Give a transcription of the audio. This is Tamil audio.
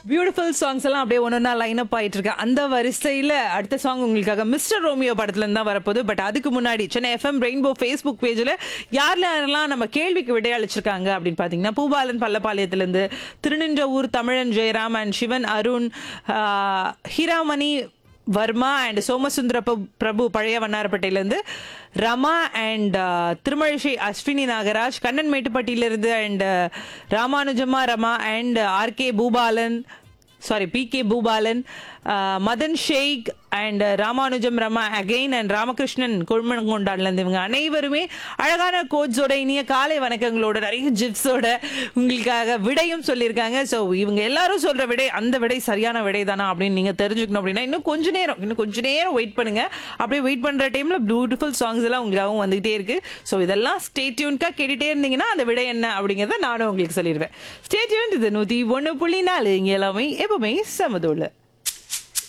பியூட்டிஃபுல் சாங்ஸ் எல்லாம் அப்படியே ஒன்னொன்னா லைன் அப் ஆயிட்டு இருக்கு அந்த வரிசையில அடுத்த சாங் உங்களுக்காக மிஸ்டர் ரோமியோ படத்துல இருந்து தான் வரப்போகுது பட் அதுக்கு முன்னாடி சென்னை எஃப்எம் ரெயின்போ ஃபேஸ்புக் பேஜ்ல யார்ல யாரெல்லாம் நம்ம கேள்விக்கு விடை அளிச்சிருக்காங்க அப்படின்னு பாத்தீங்கன்னா பூபாலன் பள்ளப்பாளையத்துல இருந்து Thiruninravur Tamilan Jayaram and Sivan Arun ah, Heeramani Varma and Somasundara Prabhu- Prabhu பழைய வண்ணாரப்பேட்டையிலேருந்து ரமா அண்ட் திருமழிசை அஸ்வினி நாகராஜ் கண்ணன் மேட்டுப்பட்டியிலிருந்து அண்ட் ராமானுஜமா Rama and R K Boopalan sorry P K Boopalan ah, Madan Sheikh and Ramanujam Rama again and Ramakrishnan கொழுமங்கொண்டாடுலேருந்து இவங்க அனைவருமே அழகான கோட்ஸோட இனிய காலை வணக்கங்களோட நிறைய ஜிப்ஸோட உங்களுக்காக விடையும் சொல்லியிருக்காங்க ஸோ இவங்க எல்லாரும் சொல்ற விடை அந்த விடை சரியான விடை தானா அப்படின்னு நீங்க தெரிஞ்சுக்கணும் அப்படின்னா இன்னும் கொஞ்ச நேரம் இன்னும் கொஞ்ச நேரம் வெயிட் பண்ணுங்க அப்படியே வெயிட் பண்ற டைம்ல பியூட்டிஃபுல் சாங்ஸ் எல்லாம் உங்களுக்காகவும் வந்துகிட்டே இருக்கு ஸோ இதெல்லாம் ஸ்டேட்யூன்கா கேட்டுட்டே இருந்தீங்கன்னா அந்த விடை என்ன அப்படிங்கிறத நானும் உங்களுக்கு சொல்லிடுவேன் ஸ்டேட்யூன் இது நூத்தி ஒன்று புள்ளி நாலு இங்க எல்லாமே எப்பவுமே சமதோல